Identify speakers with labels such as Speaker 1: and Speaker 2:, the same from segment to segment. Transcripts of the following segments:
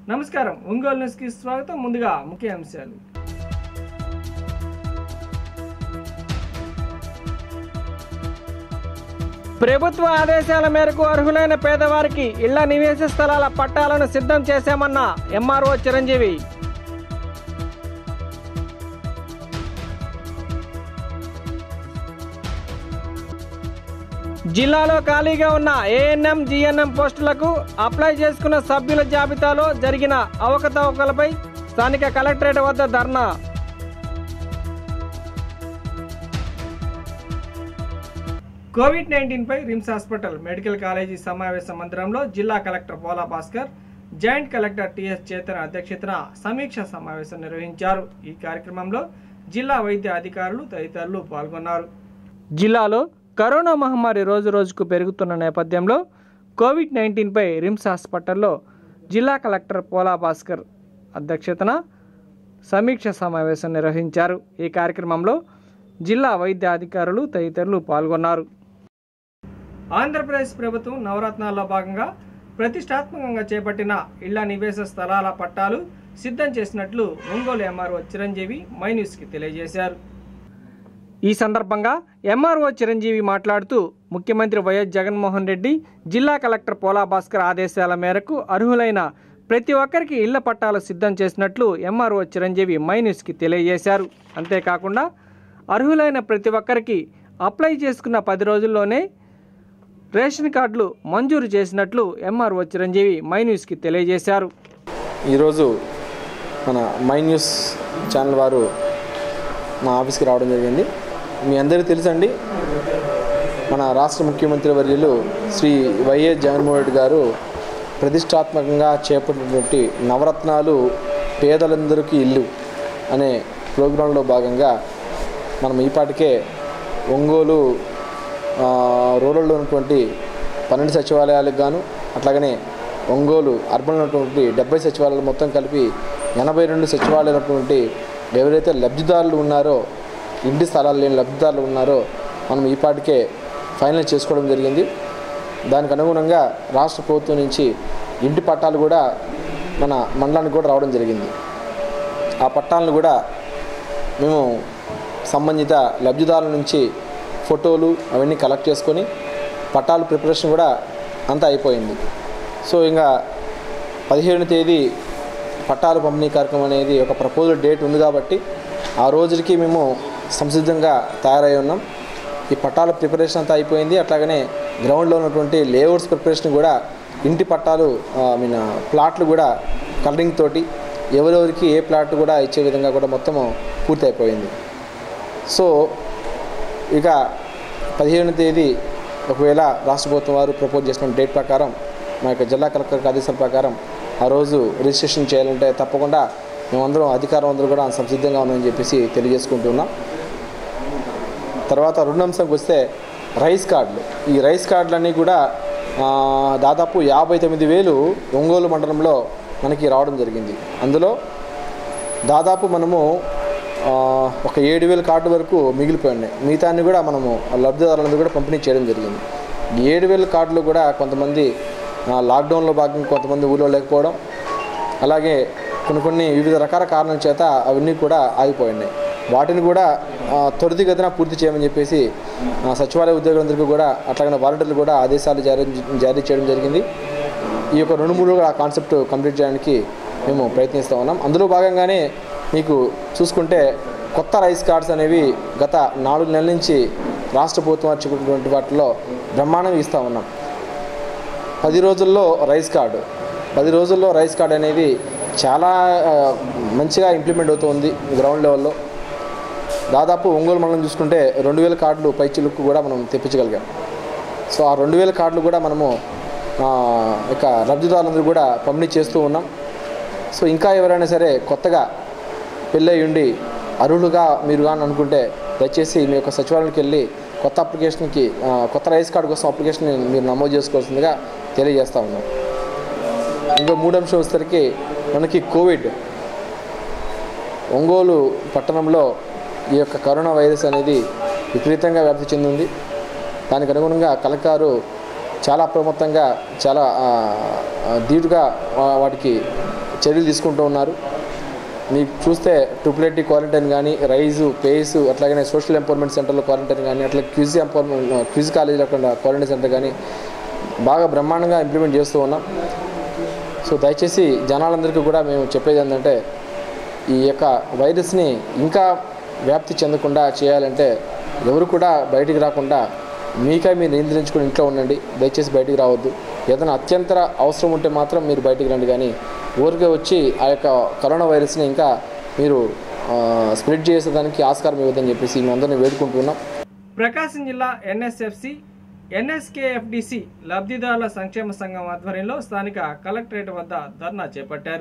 Speaker 1: నమస్కారం ఒంగోలు న్యూస్కి స్వాగతం ముందుగా ముఖ్య అంశాలు ప్రభుత్వ ఆదేశాల మేరకు అర్హులైన పేదవారికి ఇళ్ల నివేశ స్థలాల పట్టాలను సిద్ధం చేశామన్న ఎంఆర్ఓ చిరంజీవి జిల్లాలో ఖాళీగా ఉన్న ఏఎన్ఎం జిఎన్ఎం పోస్టులకు అప్లై చేసుకున్న సభ్యుల జాబితాలో జరిగిన అవకతవకలపై స్థానిక కలెక్టరేట్ వద్ద ధర్నా కోవిడ్ నైన్టీన్ పై రిమ్స్ హాస్పిటల్ మెడికల్ కాలేజీ సమావేశ మందిరంలో జిల్లా కలెక్టర్ పోలా భాస్కర్ జాయింట్ కలెక్టర్ టిఎస్ చేతన అధ్యక్షతన సమీక్ష సమావేశం నిర్వహించారు ఈ కార్యక్రమంలో జిల్లా వైద్య అధికారులు తదితరులు పాల్గొన్నారు జిల్లాలో కరోనా మహమ్మారి రోజు రోజుకు పెరుగుతున్న నేపథ్యంలో కోవిడ్ నైన్టీన్పై రిమ్స్ హాస్పిటల్లో జిల్లా కలెక్టర్ పోలా భాస్కర్ అధ్యక్షతన సమీక్ష సమావేశం నిర్వహించారు ఈ కార్యక్రమంలో జిల్లా వైద్య అధికారులు తదితరులు పాల్గొన్నారు ఆంధ్రప్రదేశ్ ప్రభుత్వం నవరత్నాల్లో భాగంగా ప్రతిష్టాత్మకంగా చేపట్టిన ఇళ్ల నివేశ స్థలాల పట్టాలు సిద్ధం చేసినట్లు ఒంగోలు ఎంఆర్ఓ చిరంజీవి మై న్యూస్కి తెలియజేశారు ఈ సందర్భంగా ఎంఆర్ఓ చిరంజీవి మాట్లాడుతూ ముఖ్యమంత్రి వైఎస్ జగన్మోహన్ రెడ్డి జిల్లా కలెక్టర్ పోలా భాస్కర్ ఆదేశాల మేరకు అర్హులైన ప్రతి ఒక్కరికి ఇళ్ల పట్టాలు సిద్ధం చేసినట్లు ఎంఆర్ఓ చిరంజీవి మై న్యూస్కి తెలియజేశారు అంతేకాకుండా అర్హులైన ప్రతి ఒక్కరికి అప్లై చేసుకున్న పది రోజుల్లోనే రేషన్ కార్డులు మంజూరు చేసినట్లు ఎంఆర్ఓ చిరంజీవి మై న్యూస్కి తెలియజేశారు
Speaker 2: ఈరోజు మన మై న్యూస్ ఛానల్ వారు మా ఆఫీస్కి రావడం జరిగింది మీ అందరికీ తెలుసండి మన రాష్ట్ర ముఖ్యమంత్రి వర్యులు శ్రీ వైఎస్ జగన్మోహన్ రెడ్డి గారు ప్రతిష్టాత్మకంగా చేపట్టినటువంటి నవరత్నాలు పేదలందరికీ ఇల్లు అనే ప్రోగ్రాంలో భాగంగా మనం ఈపాటికే ఒంగోలు ఆ, రూరల్లో ఉన్నటువంటి పన్నెండు సచివాలయాలకు గాను అట్లాగనే ఒంగోలు అర్బన్లో ఉన్నటువంటి డెబ్బై సచివాలయాలు మొత్తం కలిపి ఎనభై రెండు సచివాలయాలు ఉన్నటువంటి ఎవరైతే లబ్ధిదారులు ఉన్నారో ఇంటి స్థలాలు లేని లబ్ధిదారులు ఉన్నారో మనం ఈపాటికే ఫైనల్ చేసుకోవడం జరిగింది దానికి అనుగుణంగా రాష్ట్ర ప్రభుత్వం నుంచి ఇంటి పట్టాలు కూడా మన మండలానికి కూడా రావడం జరిగింది ఆ పట్టాలను కూడా మేము సంబంధిత లబ్ధిదారుల నుంచి ఫోటోలు అవన్నీ కలెక్ట్ చేసుకొని పట్టాల ప్రిపరేషన్ కూడా అంతా అయిపోయింది సో ఇంకా పదిహేను తేదీ పట్టాలు పంపిణీ కార్యక్రమం అనేది ఒక ప్రపోజల్ డేట్ ఉంది కాబట్టి ఆ రోజుకి మేము సంసిద్ధంగా తయారై ఉన్నాం ఈ పట్టాల ప్రిపరేషన్ అంతా అయిపోయింది అట్లాగనే గ్రౌండ్లో ఉన్నటువంటి లేఅవుట్స్ ప్రిపరేషన్ కూడా ఇంటి పట్టాలు ఐ మీన్ ప్లాట్లు కూడా కలరింగ్ తోటి ఎవరెవరికి ఏ ప్లాట్ కూడా ఇచ్చే విధంగా కూడా మొత్తము పూర్తి అయిపోయింది సో ఇక పదిహేను తేదీ ఒకవేళ రాష్ట్ర ప్రభుత్వం వారు ప్రపోజ్ చేసిన డేట్ ప్రకారం మా యొక్క జిల్లా కలెక్టర్ ఆదేశాల ప్రకారం ఆ రోజు రిజిస్ట్రేషన్ చేయాలంటే తప్పకుండా మేమందరం అధికారం అందరూ కూడా సంసిద్ధంగా ఉన్నామని చెప్పేసి తెలియజేసుకుంటున్నాం తర్వాత రెండో అంశంకి వస్తే రైస్ కార్డులు ఈ రైస్ కార్డులన్నీ కూడా ఆ, దాదాపు యాభై తొమ్మిది వేలు ఒంగోలు మండలంలో మనకి రావడం జరిగింది అందులో దాదాపు మనము ఆ, ఒక ఏడు వేల కార్డు వరకు మిగిలిపోయి ఉన్నాయి మిగతాన్ని కూడా మనము లబ్ధిదారులందరూ కూడా పంపిణీ చేయడం జరిగింది ఈ ఏడు వేల కార్డులు కూడా కొంతమంది ఆ, లాక్డౌన్లో భాగంగా కొంతమంది ఊళ్ళో లేకపోవడం అలాగే కొన్ని కొన్ని వివిధ రకాల కారణాల చేత అవన్నీ కూడా ఆగిపోయి ఉన్నాయి వాటిని కూడా ఆ, త్వరితగతిన పూర్తి చేయమని చెప్పేసి ఆ, సచివాలయ ఉద్యోగులందరికీ కూడా అట్లాగే వాలంటీర్లు కూడా ఆదేశాలు జారీ జారీ చేయడం జరిగింది ఈ యొక్క రెండు మూడు ఆ కాన్సెప్ట్ కంప్లీట్ చేయడానికి మేము ప్రయత్నిస్తూ ఉన్నాం అందులో భాగంగానే మీకు చూసుకుంటే కొత్త రైస్ కార్డ్స్ అనేవి గత నాలుగు నెలల నుంచి రాష్ట్ర ప్రభుత్వం వారు చెప్పినటువంటి వాటిలో బ్రహ్మాండంగా ఇస్తూ ఉన్నాం పది రోజుల్లో రైస్ కార్డు పది రోజుల్లో రైస్ కార్డ్ అనేది చాలా ఆ, మంచిగా ఇంప్లిమెంట్ అవుతుంది గ్రౌండ్ లెవెల్లో దాదాపు ఒంగోలు మండలం చూసుకుంటే రెండు వేల కార్డులు పైచిలుక్కు కూడా మనం తెప్పించగలిగాం సో ఆ రెండు వేల కార్డులు కూడా మనము ఆ, ఇక లబ్ధిదారులందరూ కూడా పంపిణీ చేస్తూ ఉన్నాం సో ఇంకా ఎవరైనా సరే కొత్తగా పెళ్ళై ఉండి అర్హులుగా మీరు కానీ అనుకుంటే దయచేసి మీ యొక్క సచివాలయానికి వెళ్ళి కొత్త అప్లికేషన్కి ఆ, కొత్త రైస్ కార్డు కోసం అప్లికేషన్ మీరు నమోదు చేసుకోవాల్సిందిగా తెలియజేస్తూ ఉన్నాం ఇంకో మూడు అంశం వచ్చేసరికి మనకి కోవిడ్ ఒంగోలు పట్టణంలో ఈ యొక్క కరోనా వైరస్ అనేది విపరీతంగా వ్యాప్తి చెందింది దానికి అనుగుణంగా కలెక్టారు చాలా అప్రమత్తంగా చాలా ఆ, ఆ, ధీటుగా వా- వాటికి చర్యలు తీసుకుంటూ ఉన్నారు మీకు చూస్తే ట్రిపుల్ క్వారంటైన్ కానీ రైజు పేస్ అట్లాగనే సోషల్ ఎంపవర్మెంట్ సెంటర్లో క్వారంటైన్ కానీ అట్లా క్విజ్ ఎంపవర్మెంట్ క్విజ్ కాలేజీలో అక్కడ క్వారంటైన్ సెంటర్ కానీ బాగా బ్రహ్మాండంగా ఇంప్లిమెంట్ చేస్తూ ఉన్నాం సో దయచేసి జనాలందరికీ కూడా మేము చెప్పేది ఏంటంటే ఈ యొక్క వైరస్ని ఇంకా వ్యాప్తి చెందకుండా చేయాలంటే ఎవరు కూడా బయటికి రాకుండా మీకై మీరు నియంత్రించుకుని ఇంట్లో ఉండండి దయచేసి బయటికి రావద్దు ఏదైనా అత్యంత అవసరం ఉంటే మాత్రం మీరు బయటికి రండి కానీ ఊరికే వచ్చి ఆ యొక్క కరోనా వైరస్ని ఇంకా మీరు స్ప్రెడ్ చేసేదానికి ఆస్కారం ఇవ్వదని చెప్పేసి మేము అందరినీ వేడుకుంటున్నాం
Speaker 1: ప్రకాశం జిల్లా ఎన్ఎస్ఎఫ్సి ఎన్ఎస్కేఎఫ్డిసి లబ్ధిదారుల సంక్షేమ సంఘం ఆధ్వర్యంలో స్థానిక కలెక్టరేట్ వద్ద ధర్నా చేపట్టారు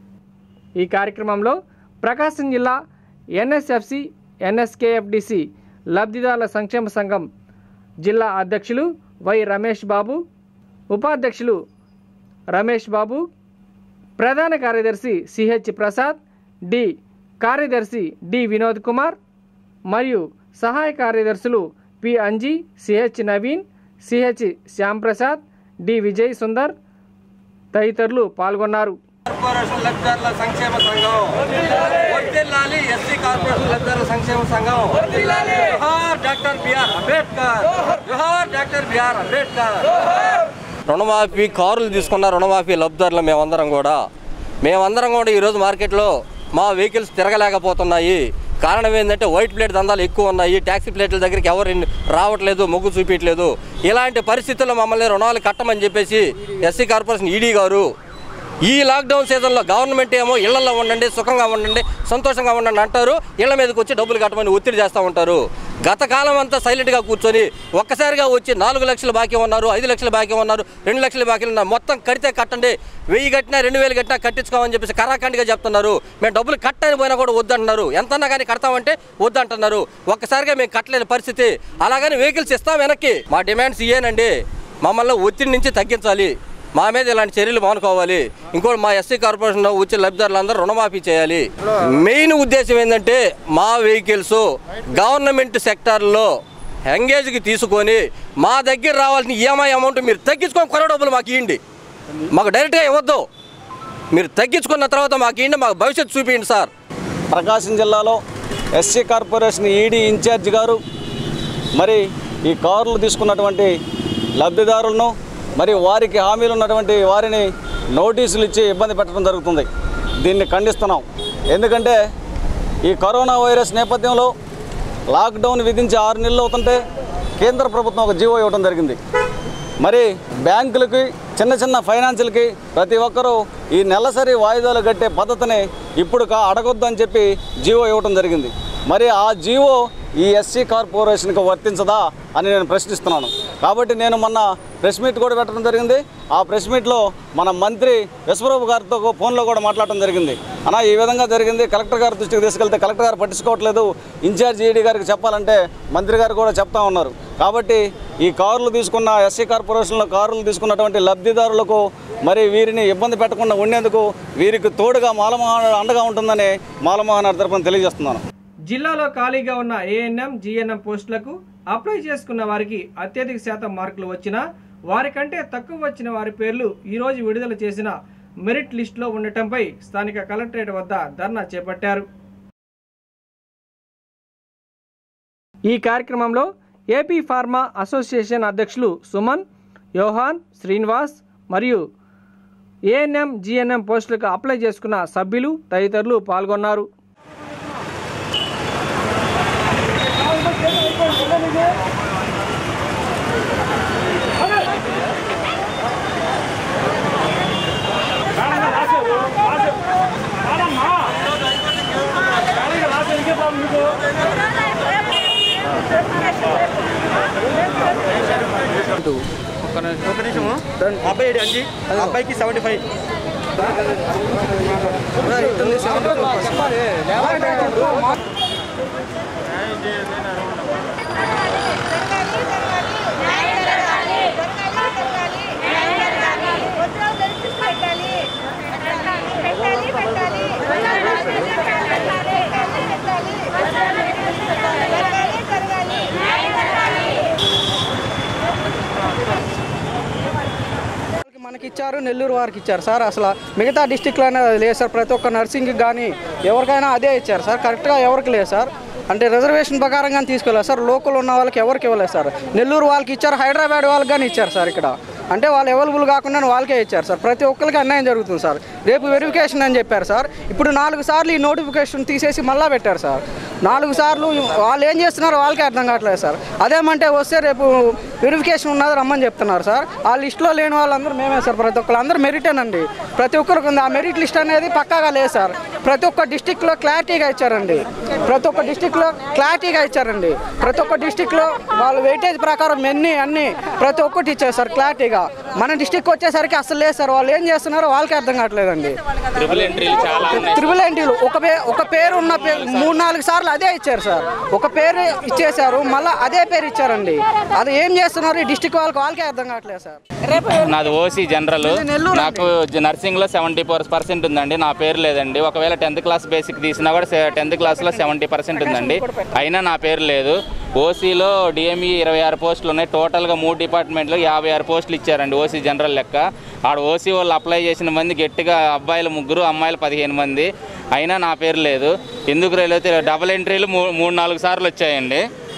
Speaker 1: ఈ కార్యక్రమంలో ప్రకాశం జిల్లా ఎన్ఎస్ఎఫ్సి ఎన్ఎస్కేఎఫ్డిసి లబ్ధిదారుల సంక్షేమ సంఘం జిల్లా అధ్యక్షులు వై రమేష్ బాబు ఉపాధ్యక్షులు రమేష్ బాబు ప్రధాన కార్యదర్శి సిహెచ్ ప్రసాద్ డి కార్యదర్శి డి వినోద్ కుమార్ మరియు సహాయ కార్యదర్శులు P Anji CH Naveen CH Shyamprasad D Vijay Sundar తదితరులు పాల్గొన్నారు
Speaker 3: కార్పొరేషన్ లబ్ధిదారుల సంక్షేమ సంఘం వర్ధిల్లాలి ఎస్సీ కార్పొరేషన్ లబ్ధిదారుల సంక్షేమ సంఘం జోహార్ డాక్టర్ బిఆర్ అంబేద్కర్ జోహార్ డాక్టర్ బిఆర్ అంబేద్కర్ రుణమాఫీ కారులు తీసుకున్న రుణమాఫీ లబ్ధిదారులు మేమందరం కూడా మేమందరం కూడా ఈరోజు మార్కెట్లో మా వెహికల్స్ తిరగలేకపోతున్నాయి కారణం ఏంటంటే వైట్ ప్లేట్ దందాలు ఎక్కువ ఉన్నాయి ట్యాక్సీ ప్లేట్ల దగ్గరికి ఎవరు ఇన్- రావట్లేదు మొగ్గు చూపించలేదు ఇలాంటి పరిస్థితుల్లో మమ్మల్ని రుణాలు కట్టమని చెప్పేసి ఎస్సీ కార్పొరేషన్ ఈడీ గారు ఈ లాక్డౌన్ సీజన్లో గవర్నమెంట్ ఏమో ఇళ్లలో ఉండండి సుఖంగా ఉండండి సంతోషంగా ఉండండి అంటారు ఇళ్ల మీదకి వచ్చి డబ్బులు కట్టమని ఒత్తిడి చేస్తూ ఉంటారు గత కాలం అంతా సైలెంట్గా కూర్చొని ఒక్కసారిగా వచ్చి నాలుగు లక్షలు బాకీ ఉన్నారు ఐదు లక్షలు బాకీ ఉన్నారు రెండు లక్షలు బాకీ ఉన్నారు మొత్తం కడితే కట్టండి వెయ్యి కట్టినా రెండు వేలు కట్టినా కట్టించుకోమని చెప్పేసి కరాఖండిగా చెప్తున్నారు మేము డబ్బులు కట్టని పోయినా కూడా వద్దంటున్నారు ఎంతన్నా కానీ కడతామంటే వద్దంటున్నారు ఒక్కసారిగా మేము కట్టలేని పరిస్థితి అలాగని వెహికల్స్ ఇస్తాం వెనక్కి మా డిమాండ్స్ ఇయేనండి మమ్మల్ని ఒత్తిడి నుంచి తగ్గించాలి మా మీద ఇలాంటి చర్యలు మానుకోవాలి ఇంకోటి మా ఎస్సీ కార్పొరేషన్ వచ్చే లబ్ధిదారులందరూ రుణమాఫీ చేయాలి మెయిన్ ఉద్దేశం ఏంటంటే మా వెహికల్స్ గవర్నమెంట్ సెక్టార్లో ఎంగేజ్కి తీసుకొని మా దగ్గర రావాల్సిన ఈఎంఐ అమౌంట్ మీరు తగ్గించుకొని కొర డబ్బులు మాకు ఇవ్వండి మాకు డైరెక్ట్గా ఇవ్వద్దు మీరు తగ్గించుకున్న తర్వాత మాకు ఇవ్వండి మాకు భవిష్యత్తు చూపించండి సార్
Speaker 4: ప్రకాశం జిల్లాలో ఎస్సీ కార్పొరేషన్ ఈడీ ఇన్ఛార్జ్ గారు మరి ఈ కార్లు తీసుకున్నటువంటి లబ్ధిదారులను మరి వారికి హామీలు ఉన్నటువంటి వారిని నోటీసులు ఇచ్చి ఇబ్బంది పెట్టడం జరుగుతుంది దీన్ని ఖండిస్తున్నాం ఎందుకంటే ఈ కరోనా వైరస్ నేపథ్యంలో లాక్డౌన్ విధించి ఆరు నెలలు అవుతుంటే కేంద్ర ప్రభుత్వం ఒక జీవో ఇవ్వడం జరిగింది మరి బ్యాంకులకి చిన్న చిన్న ఫైనాన్షియల్కి ప్రతి ఒక్కరూ ఈ నెలసరి వాయిదాలు కట్టే పద్ధతిని ఇప్పుడు కా అడగొద్దు అని చెప్పి జీవో ఇవ్వడం జరిగింది మరి ఆ జీవో ఈ ఎస్సీ కార్పొరేషన్కి వర్తించదా అని నేను ప్రశ్నిస్తున్నాను కాబట్టి నేను మొన్న ప్రెస్ మీట్ కూడా పెట్టడం జరిగింది ఆ ప్రెస్ మీట్లో మన మంత్రి విశ్వరూప్ గారితో ఫోన్లో కూడా మాట్లాడటం జరిగింది అన్న ఈ విధంగా జరిగింది కలెక్టర్ గారి దృష్టికి తీసుకెళ్తే కలెక్టర్ గారు పట్టించుకోవట్లేదు ఇన్ఛార్జ్ ఈడీ గారికి చెప్పాలంటే మంత్రి గారు కూడా చెప్తా ఉన్నారు కాబట్టి ఈ కారులు తీసుకున్న ఎస్సీ కార్పొరేషన్లో కారులు తీసుకున్నటువంటి లబ్ధిదారులకు మరి వీరిని ఇబ్బంది పెట్టకుండా ఉండేందుకు వీరికి తోడుగా మాలమోహన్ అండగా ఉంటుందని మాలమోహన్ తరపున తెలియజేస్తున్నాను
Speaker 1: జిల్లాలో ఖాళీగా ఉన్న ఏఎన్ఎం జిఎన్ఎం పోస్టులకు అప్లై చేసుకున్న వారికి అత్యధిక శాతం మార్కులు వచ్చినా వారికంటే తక్కువ వచ్చిన వారి పేర్లు ఈరోజు విడుదల చేసిన మెరిట్ లిస్టులో ఉండటంపై స్థానిక కలెక్టరేట్ వద్ద ధర్నా చేపట్టారు ఈ కార్యక్రమంలో ఏపీ ఫార్మా అసోసియేషన్ అధ్యక్షులు సుమన్ యోహాన్ శ్రీనివాస్ మరియు ఏఎన్ఎం జిఎన్ఎం పోస్టులకు అప్లై చేసుకున్న సభ్యులు తదితరులు పాల్గొన్నారు
Speaker 3: ఒక నిమిషము అబ్బాయి ఏడి అంజీ అబ్బాయికి సెవెంటీ ఫైవ్
Speaker 5: మనకి ఇచ్చారు నెల్లూరు వారికి ఇచ్చారు సార్ అసలు మిగతా డిస్టిక్లోనే లేదు సార్ ప్రతి ఒక్క నర్సింగ్కి కానీ ఎవరికైనా అదే ఇచ్చారు సార్ కరెక్ట్గా ఎవరికి లేదు సార్ అంటే రిజర్వేషన్ ప్రకారంగా తీసుకెళ్ళారు సార్ లోకల్ ఉన్న వాళ్ళకి ఎవరికి ఇవ్వలేదు సార్ నెల్లూరు వాళ్ళకి ఇచ్చారు హైదరాబాద్ వాళ్ళకి కానీ ఇచ్చారు సార్ ఇక్కడ అంటే వాళ్ళు అవైలబుల్ కాకుండా వాళ్ళకే ఇచ్చారు సార్ ప్రతి ఒక్కరికి అన్యాయం జరుగుతుంది సార్ రేపు వెరిఫికేషన్ అని చెప్పారు సార్ ఇప్పుడు నాలుగు సార్లు ఈ నోటిఫికేషన్ తీసేసి మళ్ళా పెట్టారు సార్ నాలుగు సార్లు వాళ్ళు ఏం చేస్తున్నారో వాళ్ళకే అర్థం కావట్లేదు సార్ అదేమంటే వస్తే రేపు వెరిఫికేషన్ ఉన్నది రమ్మని చెప్తున్నారు సార్ ఆ లిస్ట్లో లేని వాళ్ళందరూ మేమే సార్ ప్రతి ఒక్కరు అందరూ మెరిటేనండి ప్రతి ఒక్కరికి ఉంది ఆ మెరిట్ లిస్ట్ అనేది పక్కాగా లేదు సార్ ప్రతి ఒక్క డిస్టిక్లో క్లారిటీగా ఇచ్చారండి ప్రతి ఒక్క డిస్టిక్లో క్లారిటీగా ఇచ్చారండి ప్రతి ఒక్క డిస్టిక్లో వాళ్ళు వెయిటేజ్ ప్రకారం ఎన్ని అన్ని ప్రతి ఒక్కటి ఇచ్చారు సార్ క్లారిటీగా మన డిస్టిక్ వచ్చేసరికి అసలు లేదు సార్ వాళ్ళు ఏం చేస్తున్నారో వాళ్ళకి అర్థం కావట్లేదండి త్రిబుల్ ఎన్టీలు ఒక పే ఒక పేరు ఉన్న పేరు మూడు నాలుగు సార్లు అదే ఇచ్చారు సార్ ఒక పేరు ఇచ్చేశారు మళ్ళీ అదే పేరు ఇచ్చారండి అది ఏం చేస్తున్నారు ఈ డిస్టిక్ వాళ్ళకి వాళ్ళకే అర్థం కావట్లేదు సార్
Speaker 6: నాది ఓసీ జనరల్
Speaker 5: ఇది నెల్లూరు
Speaker 6: నాకు నర్సింగ్ లో సెవెంటీ ఫోర్ పర్సెంట్ ఉందండి నా పేరు లేదండి ఒకవేళ టెన్త్ క్లాస్ బేసిక్ తీసినా కూడా టెన్త్ క్లాస్ లో సెవెంటీ పర్సెంట్ ఉందండి అయినా నా పేరు లేదు ఓసీలో డిఎంఈ ఇరవై ఆరు పోస్టులు ఉన్నాయి టోటల్గా మూడు డిపార్ట్మెంట్లో యాభై ఆరు పోస్టులు ఇచ్చారండి ఓసీ జనరల్ లెక్క ఆడ ఓసీ వాళ్ళు అప్లై చేసిన మంది గట్టిగా అబ్బాయిలు ముగ్గురు అమ్మాయిలు పదిహేను మంది అయినా నా పేరు లేదు ఎందుకు రేలైతే డబుల్ ఎంట్రీలు మూ మూడు నాలుగు సార్లు వచ్చాయండి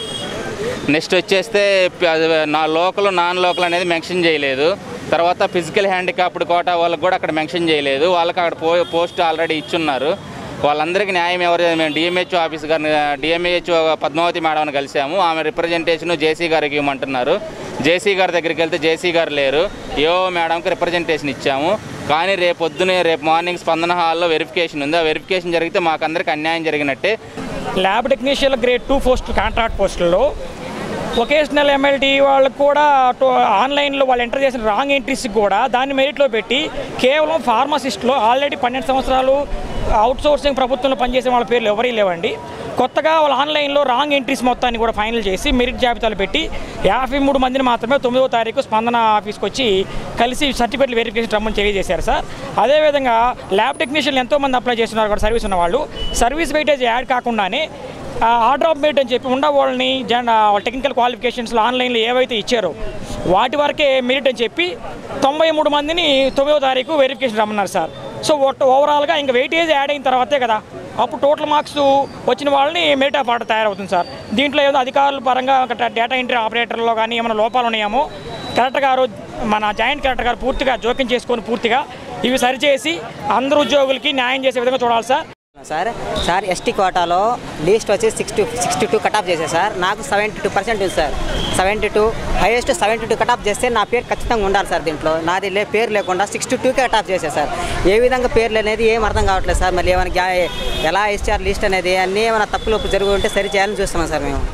Speaker 6: నెక్స్ట్ వచ్చేస్తే ప- అది నా లోకల్ నాన్ లోకల్ అనేది మెన్షన్ చేయలేదు తర్వాత ఫిజికల్ హ్యాండిక్యాప్డ్ కోటా వాళ్ళకి కూడా అక్కడ మెన్షన్ చేయలేదు వాళ్ళకి అక్కడ పో పోస్ట్ ఆల్రెడీ ఇచ్చున్నారు వాళ్ళందరికీ న్యాయం ఎవరు మేము డిఎంహెచ్ఓ ఆఫీస్ గారిని డిఎంహెచ్ఓ పద్మావతి మేడంని కలిసాము ఆమె రిప్రజెంటేషన్ జేసీ గారికి ఇవ్వమంటున్నారు జేసీ గారి దగ్గరికి వెళ్తే జేసీ గారు లేరు ఏఓ మేడంకి రిప్రజెంటేషన్ ఇచ్చాము కానీ రేపు పొద్దునే రేపు మార్నింగ్ స్పందన హాల్లో వెరిఫికేషన్ ఉంది ఆ వెరిఫికేషన్ జరిగితే మాకందరికి అన్యాయం జరిగినట్టే
Speaker 7: lab technician grade two post contract పోస్టుల్లో వొకేషనల్ ఎమ్మెల్టీ వాళ్ళకు కూడా టో- ఆన్లైన్లో వాళ్ళు ఎంటర్ చేసిన రాంగ్ ఎంట్రీస్ కూడా దాన్ని మెరిట్లో పెట్టి కేవలం ఫార్మసిస్ట్లో ఆల్రెడీ పన్నెండు సంవత్సరాలు అవుట్ సోర్సింగ్ ప్రభుత్వంలో పనిచేసే వాళ్ళ పేర్లు ఎవరీ లేవండి కొత్తగా వాళ్ళు ఆన్లైన్లో రాంగ్ ఎంట్రీస్ మొత్తాన్ని కూడా ఫైనల్ చేసి మెరిట్ జాబితాలు పెట్టి యాభై మూడు మందిని మాత్రమే తొమ్మిదవ తారీఖు స్పందన ఆఫీస్కి వచ్చి కలిసి సర్టిఫికేట్లు వెరిఫికేషన్ రమ్మని తెలియజేశారు సార్ అదేవిధంగా ల్యాబ్ టెక్నీషియన్లు ఎంతోమంది అప్లై చేస్తున్నారు కూడా సర్వీస్ ఉన్న వాళ్ళు సర్వీస్ వెయిటేజ్ యాడ్ కాకుండానే ఆర్డర్ ఆఫ్ మెరిట్ అని చెప్పి ఉండ వాళ్ళని జన్ టెక్నికల్ క్వాలిఫికేషన్స్లో ఆన్లైన్లో ఏవైతే ఇచ్చారో వాటి వరకే మెరిట్ అని చెప్పి తొంభై మూడు మందిని తొమ్మిదో తారీఖు వెరిఫికేషన్ రమ్మన్నారు సార్ సో ఓవరాల్గా ఇంకా వెయిటేజ్ యాడ్ అయిన తర్వాతే కదా అప్పుడు టోటల్ మార్క్స్ వచ్చిన వాళ్ళని మెరిట్ ఆఫ్ ఆర్డర్ తయారవుతుంది సార్ దీంట్లో ఏదో అధికారుల పరంగా ఒక డేటా ఎంట్రీ ఆపరేటర్లో కానీ ఏమైనా లోపాలు ఉన్నాయేమో కలెక్టర్ గారు మన జాయింట్ కలెక్టర్ గారు పూర్తిగా జోక్యం చేసుకొని పూర్తిగా ఇవి సరిచేసి అందరు ఉద్యోగులకి న్యాయం చేసే విధంగా చూడాలి సార్
Speaker 8: సార్ సార్ ఎస్టీ కోటాలో లీస్ట్ వచ్చి sixty sixty two cut off చేశారు సార్ నాకు సెవెంటీ టూ పర్సెంట్ ఉంది sir seventy two highest seventy two cut off చేస్తే నా పేరు ఖచ్చితంగా ఉండాలి సార్ దీంట్లో నాది లే పేరు లేకుండా సిక్స్టీ టూకే కట్ ఆఫ్ చేశారు సార్ ఏ విధంగా పేర్లు అనేది ఏం అర్థం కావట్లేదు సార్ మళ్ళీ ఏమైనా గ్యా ఎలా ఇచ్చారు లిస్ట్ అనేది అన్నీ ఏమైనా తప్పులు ఒప్పు జరుగు ఉంటే సరి చేయాలని చూస్తున్నాం సార్ మేము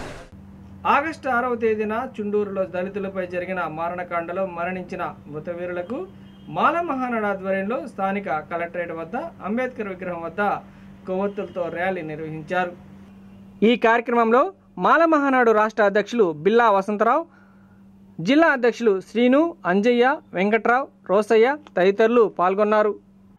Speaker 1: ఆగస్టు ఆరవ తేదీన చుండూరులో దళితులపై జరిగిన మారణకాండలో మరణించిన మృతవీరులకు మాల మహానాడు ఆధ్వర్యంలో స్థానిక కలెక్టరేట్ వద్ద అంబేద్కర్ విగ్రహం వద్ద కొవ్వొత్తులతో ర్యాలీ నిర్వహించారు ఈ కార్యక్రమంలో మాల మహానాడు రాష్ట్ర అధ్యక్షులు బిల్లా వసంతరావు జిల్లా అధ్యక్షులు శ్రీను అంజయ్య వెంకట్రావు రోసయ్య తదితరులు పాల్గొన్నారు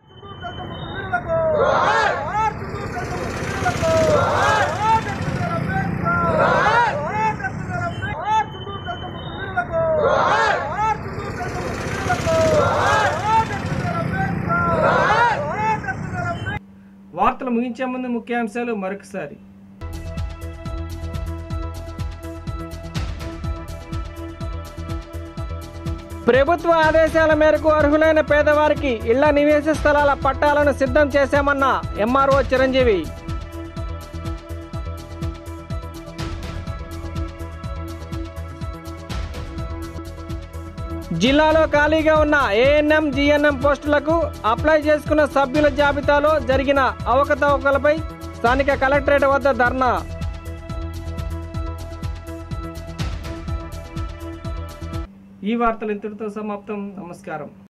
Speaker 1: వార్తలు ముగించే ముందు ముఖ్యాంశాలు మరొకసారి ప్రభుత్వ ఆదేశాల మేరకు అర్హులైన పేదవారికి ఇళ్ల నివేశ స్థలాల పట్టాలను సిద్ధం చేశామన్న ఎంఆర్ఓ చిరంజీవి జిల్లాలో ఖాళీగా ఉన్న ఏఎన్ఎం జిఎన్ఎం పోస్టులకు అప్లై చేసుకున్న సభ్యుల జాబితాలో జరిగిన అవకతవకలపై స్థానిక కలెక్టరేట్ వద్ద ధర్నా ఈ వార్తలు ఇంతటితో సమాప్తం నమస్కారం